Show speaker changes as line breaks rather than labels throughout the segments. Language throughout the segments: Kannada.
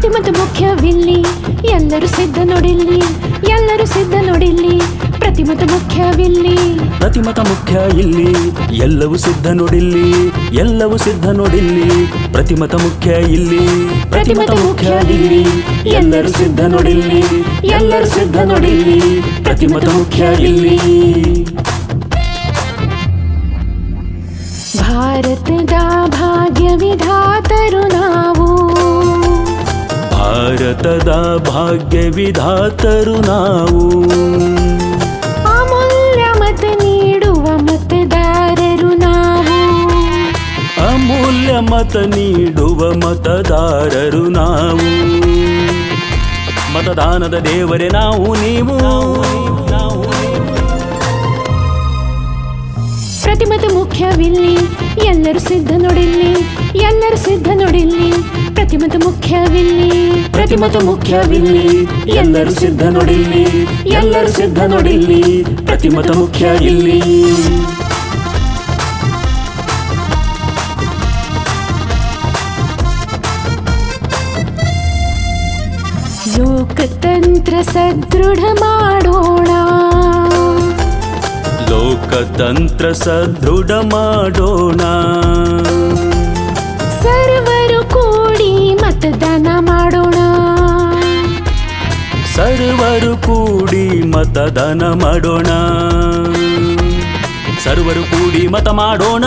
ಪ್ರತಿಮತ ಮುಖ್ಯವಿಲ್ಲಿ ಎಲ್ಲರೂ ಸಿದ್ಧ ನೋಡಿಲ್ಲಿ ಎಲ್ಲರೂ ಸಿದ್ಧ ನೋಡಿಲ್ಲಿ ಪ್ರತಿಮತ ಮುಖ್ಯವಿಲ್ಲಿ
ಪ್ರತಿಮತ ಮುಖ್ಯ ಇಲ್ಲಿ ಎಲ್ಲವೂ ಸಿದ್ಧ ನೋಡಿಲ್ಲಿ ಎಲ್ಲವೂ ಸಿದ್ಧ ನೋಡಿಲ್ಲಿ ಪ್ರತಿಮತ ಮುಖ್ಯ ಇಲ್ಲಿ ಪ್ರತಿಮತ ಮುಖ್ಯ ಇಲ್ಲಿ ಎಲ್ಲರೂ ಸಿದ್ಧ ನೋಡಿಲ್ಲಿ ಎಲ್ಲರೂ ಸಿದ್ಧ ನೋಡಿಲ್ಲಿ ಪ್ರತಿಮತ ಮುಖ್ಯ ಇಲ್ಲಿ
ಭಾರತದ ಭಾಗ್ಯ ವಿಧಾತರು ನಾವು
ಭಾರತದ ಭಾಗ್ಯ ವಿಧಾತರು ನಾವು
ಅಮೂಲ್ಯ ಮತ ನೀಡುವ ಮತದಾರರು ನಾವು
ಅಮೂಲ್ಯ ಮತ ನೀಡುವ ಮತದಾರರು ನಾವು ಮತದಾನದ ದೇವರೇ ನಾವು ನೀವು
ಪ್ರತಿಮತ ಮುಖ್ಯವಿಲ್ಲಿ ಎಲ್ಲರೂ ಸಿದ್ಧ ನೋಡಿಲ್ಲಿ ಎಲ್ಲರೂ ಸಿದ್ಧ ನೋಡಿಲ್ಲಿ ಪ್ರತಿಮತ ಮುಖ್ಯವಿಲ್ಲಿ
ಪ್ರತಿಮತ ಮುಖ್ಯವಿಲ್ಲಿ ಎಲ್ಲರೂ ಸಿದ್ಧ ನೋಡಿಲ್ಲಿ ಎಲ್ಲರೂ ಸಿದ್ಧ ನೋಡಿಲ್ಲಿ ಪ್ರತಿಮತ ಮುಖ್ಯ ಇಲ್ಲಿ
ಲೋಕತಂತ್ರ ಸದೃಢ ಮಾಡೋಣ
ಲೋಕತಂತ್ರ ಸದೃಢ ಮಾಡೋಣ
ಸರ್ವರು ಕೂಡಿ ಮತದಾನ ಮಾಡೋಣ
ಸರ್ವರು ಕೂಡಿ ಮತದಾನ ಮಾಡೋಣ ಸರ್ವರು ಕೂಡಿ ಮತ ಮಾಡೋಣ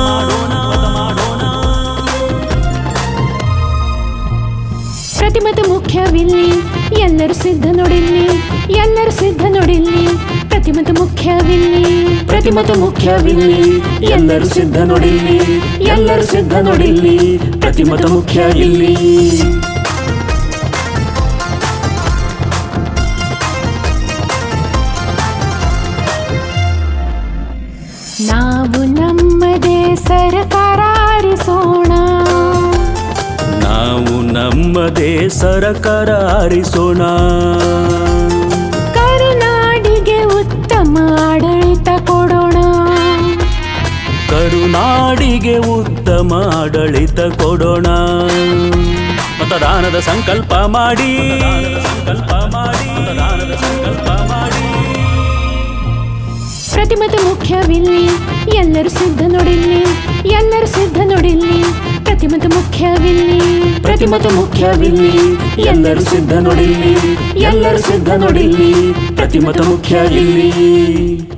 ಪ್ರತಿಮತ ಮುಖ್ಯವಿಲ್ಲಿ ಎಲ್ಲರೂ ಸಿದ್ಧ ನೋಡಿಲ್ಲಿ ಎಲ್ಲರೂ ಸಿದ್ಧ ನೋಡಿಲ್ಲಿ ಪ್ರತಿಮತ ಮುಖ್ಯವಿಲ್ಲಿ
ಪ್ರತಿಮತ ಮುಖ್ಯವಿಲ್ಲಿ ಎಲ್ಲರೂ ಸಿದ್ಧ ನೋಡಿಲ್ಲಿ ಎಲ್ಲರೂ ಸಿದ್ಧ ನೋಡಿಲ್ಲಿ ಪ್ರತಿಮತ ಮುಖ್ಯ ಇಲ್ಲಿ
ನಾವು ನಮ್ಮದೇ ಸರಕಾರ ಆರಿಸೋಣ
ನಾವು ನಮ್ಮದೇ ಸರಕಾರ ಆರಿಸೋಣ
ಕರುನಾಡಿಗೆ ಉತ್ತಮ ಆಡಳಿತ ಕೊಡೋಣ
ಕರುನಾಡಿಗೆ ಉತ್ತಮ ಆಡಳಿತ ಕೊಡೋಣ ಮತದಾನದ ಸಂಕಲ್ಪ ಮಾಡಿ ಸಂಕಲ್ಪ ಮಾಡಿ ಮತದಾನದ ಸಂಕಲ್ಪ ಮಾಡಿ
ಪ್ರತಿಮತ ಮುಖ್ಯವಿಲ್ಲಿ ಎಲ್ಲರೂ ಸಿದ್ಧ ನೋಡಿಲ್ಲಿ ಎಲ್ಲರೂ ಸಿದ್ಧ ನೋಡಿಲ್ಲಿ ಪ್ರತಿಮತ ಮುಖ್ಯವಿಲ್ಲಿ
ಪ್ರತಿಮತ ಮುಖ್ಯವಿಲ್ಲಿ ಎಲ್ಲರೂ ಸಿದ್ಧ ನೋಡಿಲ್ಲಿ ಎಲ್ಲರೂ ಸಿದ್ಧ ನೋಡಿಲ್ಲಿ ಪ್ರತಿಮತ ಮುಖ್ಯ ಇಲ್ಲಿ